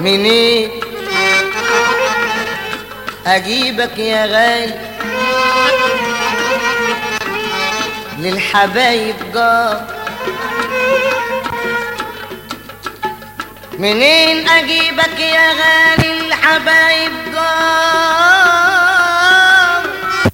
منين اجيبك يا غالي للحبايب جار منين اجيبك يا غالي الحبايب جار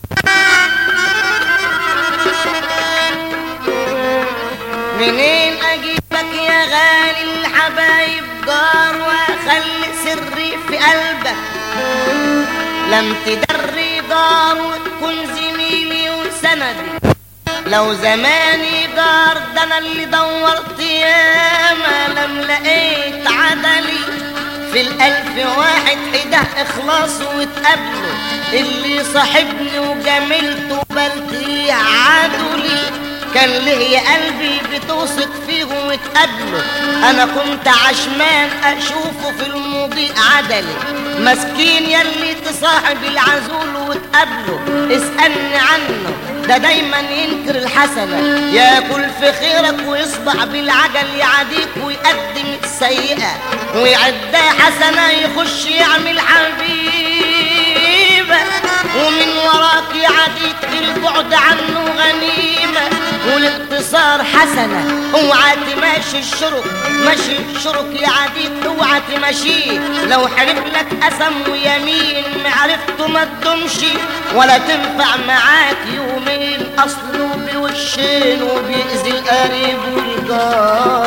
منين اجيبك يا غالي الحبايب جار واخلي سري في قلبك لم تدري دار وتكون زميلي وسندي لو زماني جار ده انا اللي دورت ياما لم لقيت عدلي في الالف واحد حده اخلاص وتقابله اللي صاحبني وجملته بلتي عدلي كان ليه يا قلبي بتوثق فيه وتقابله انا كنت عشمان اشوفه في المضيء عدلي مسكين يلي تصاحب العزول وتقابله اسألني عنه ده دايما ينكر الحسنة ياكل في خيرك ويصبح بالعجل يعديك ويقدم السيئة ويعدها حسنة يخش يعمل حبيبة ومن وراك يعديك البعد عنه غنيمة والانتصار حسنة اوعى تماشي الشرك ماشي الشرك يعديك اوعى تماشيه لو حلف لك قسم ويمين معرفته ما تدومش ولا تنفع معاك يومين اصله بوشين وبيأذي القريب والجار